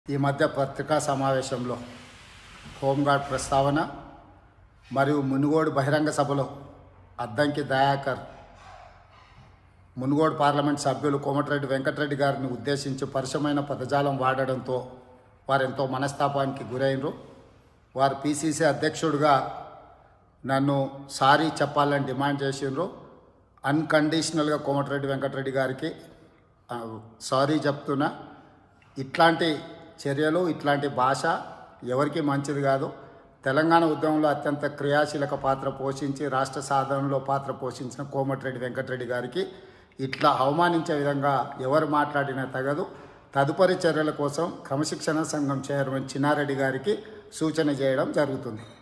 ఈ మధ్య పత్రికా సమావేశంలో హోంగార్డ్ ప్రస్తావన మరియు మునుగోడు బహిరంగ సభలో అద్దంకి దయాకర్ మునుగోడు పార్లమెంట్ సభ్యులు కోమటిరెడ్డి వెంకటరెడ్డి గారిని ఉద్దేశించి పరుషమైన పదజాలం వాడడంతో వారు ఎంతో మనస్తాపానికి గురైనరు వారు పిసిసి అధ్యక్షుడిగా నన్ను సారీ చెప్పాలని డిమాండ్ చేసిండ్రు అన్కండిషనల్గా కోమటిరెడ్డి వెంకటరెడ్డి గారికి ఆ, సారీ చెప్తున్నా ఇట్లాంటి చర్యలు ఇట్లాంటి భాష ఎవరికి మంచిది కాదు తెలంగాణ ఉద్యమంలో అత్యంత క్రియాశీలక పాత్ర పోషించి రాష్ట్ర సాధనలో పాత్ర పోషించిన కోమటిరెడ్డి వెంకటరెడ్డి గారికి ఇట్లా అవమానించే విధంగా ఎవరు మాట్లాడినా తగదు తదుపరి చర్యల కోసం క్రమశిక్షణ సంఘం చైర్మన్ చిన్నారెడ్డి గారికి సూచన చేయడం జరుగుతుంది